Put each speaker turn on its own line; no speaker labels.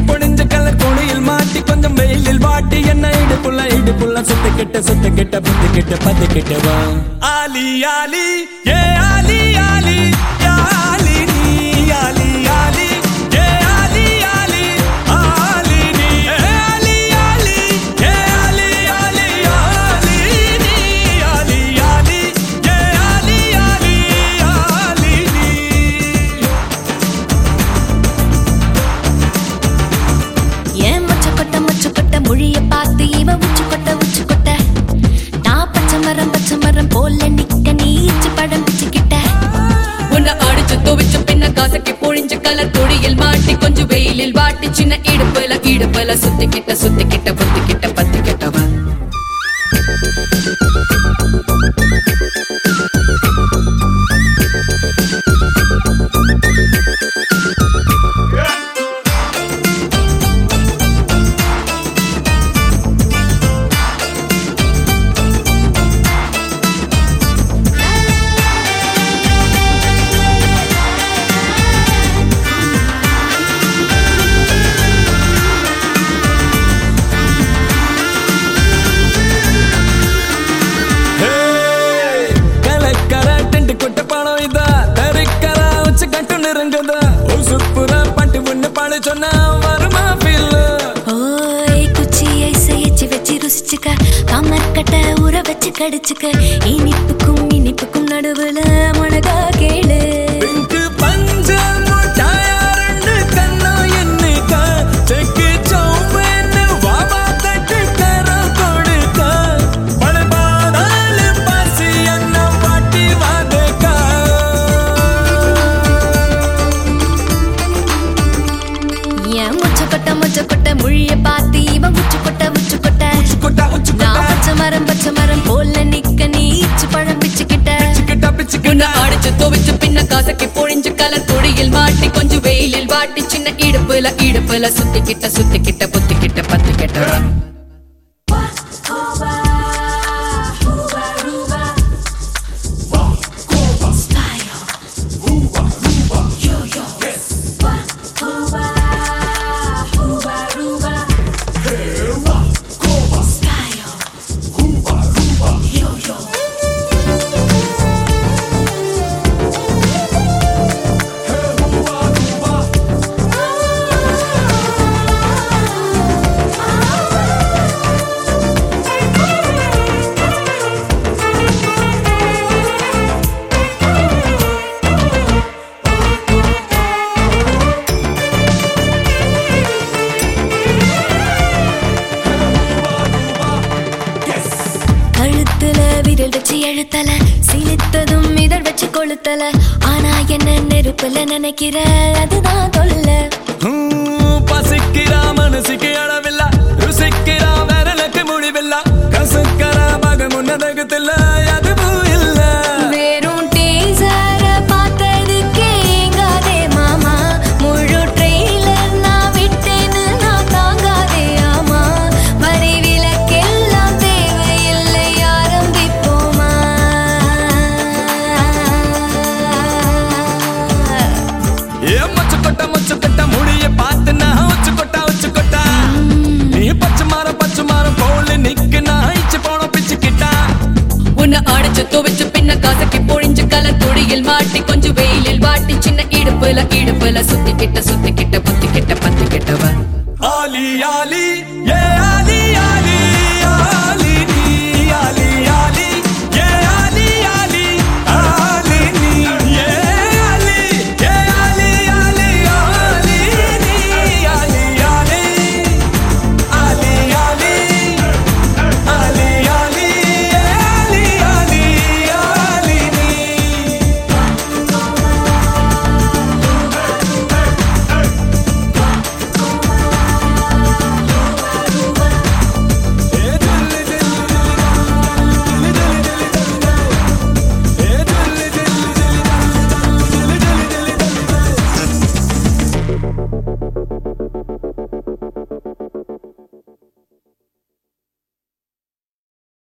பொடிஞ்ச colour கொடியில் மாட்டி கொஞ்சம் வெயிலில் வாட்டி என்ன இடுப்புள்ள இடுப்புள்ள சுத்த கிட்ட சுத்த கிட்ட பத்து கிட்ட பத்து கிட்ட வா ஆலி ஆலி ஏ ஆலி ஆலி யா ஆலி நீ ஆலி ஆலி ஏ ஆலி ஆலி ஆலி நீ ஏ ஆலி ஆலி ஏ ஆலி ஆலி ஆலி நீ ஆலி ஆலி ஏ ஆலி ஆலி ஆலி நீ
ஏன் மொச்ச கொட்ட மொச்ச கொட்ட மொழிய பார்த்து இவ உச்சு கொட்ட உச்சு கொட்ட நான் பச்சை மரம் பச்சை மரம் போல நிக்க நீச்சு படம் பிச்சுக்கிட்ட
உன்னை அடிச்சு துவைச்சு பின்ன காசைக்கு பொழிஞ்சு கலர் கொடியில் மாட்டி கொஞ்சம் வெயிலில் வாட்டி சின்ன இடுப்புல இடுப்புல சுத்திக்கிட்ட சுத்திக்கிட்ட புத்திக்கிட்ட பத்திக்கிட்டவ
கலக்கர டென்ட் கொட்ட பணம் இதா தரிக்கர வச்சு கட்டு நெருங்குதா ஒரு சுப்புற பட்டு பொண்ணு பாட சொன்னா வருமா ஃபீல்
ஓய் குச்சி ஐசையச்சு வச்சு ருசிச்சுக்க கமர் கட்ட உற வச்சு கடிச்சுக்க இனிப்புக்கும் இனிப்புக்கும் நடுவுல முனகா கேளு
பிங்க் பஞ்ச முட்டாயா ரெண்டு கண்ணா என்னைக்க செக்கு சௌமேன்னு வாவா தட்டு தர கொடுக்க பழபாதால பாசி என்ன பாட்டி வாதக்கா
ஏன் முச்ச கொட்ட முச்ச கொட்ட மொழிய பார்த்து இவன் உச்சு கொட்ட உச்சு கொட்ட
கொட்டா உச்சு
நான் பச்சை மரம் பச்சை மரம் போல நிக்க நீச்சு படம் பிச்சுக்கிட்ட
கிட்டா பிச்சு
உன்னை அடிச்சு துவைச்சு பின்ன காசைக்கு பொழிஞ்சு கலர் கொடியில் மாட்டி கொஞ்சம் வெயிலில் வாட்டி சின்ன இடுப்புல இடுப்புல சுத்திக்கிட்ட சுத்திக்கிட்ட புத்திக்கிட்ட பத்திக்கிட்டவ
கழுத்துல விரல் வச்சு எழுத்தல சிலித்ததும் இதழ் வச்சு கொளுத்தல ஆனா என்ன நெருப்புல நினைக்கிற அதுதான் தொல்ல
ஹம், பசிக்கிறா மனசுக்கு அளவில்ல ருசிக்கிறா விரலுக்கு முடிவில்ல கசக்கற மக முன்னதகத்துல அதுவும் இல்ல
வெறும் டீசர பார்த்ததுக்கே ஏங்காதே மாமா முழு ட்ரெய்லர் நான் விட்டேன்னு நான் தாங்காதே ஆமா வரி விலக்கெல்லாம் தேவையில்லை ஆரம்பிப்போமா
ஏ மச்சு கொட்ட மச்சு கொட்ட முடிய பார்த்து நான் உச்சு கொட்டா உச்சு கொட்டா நீ பச்சை மாறம் பச்சை மாறம் போல நிக்கு நான் இச்சு போன பிச்சுக்கிட்டா
உன்னை அடிச்சு துவைச்சு பின்ன காசைக்கு பொழிஞ்சு கலர் கொடியில் மாட்டி கொஞ்சம் வெயிலில் வாட்டி சின்ன இடுப்புல இடுப்புல சுத்திக்கிட்ட சுத்திக்கிட்ட புத்திக்கிட்ட பத்திக்கிட்டவ
ஆலி ஆலி ஏ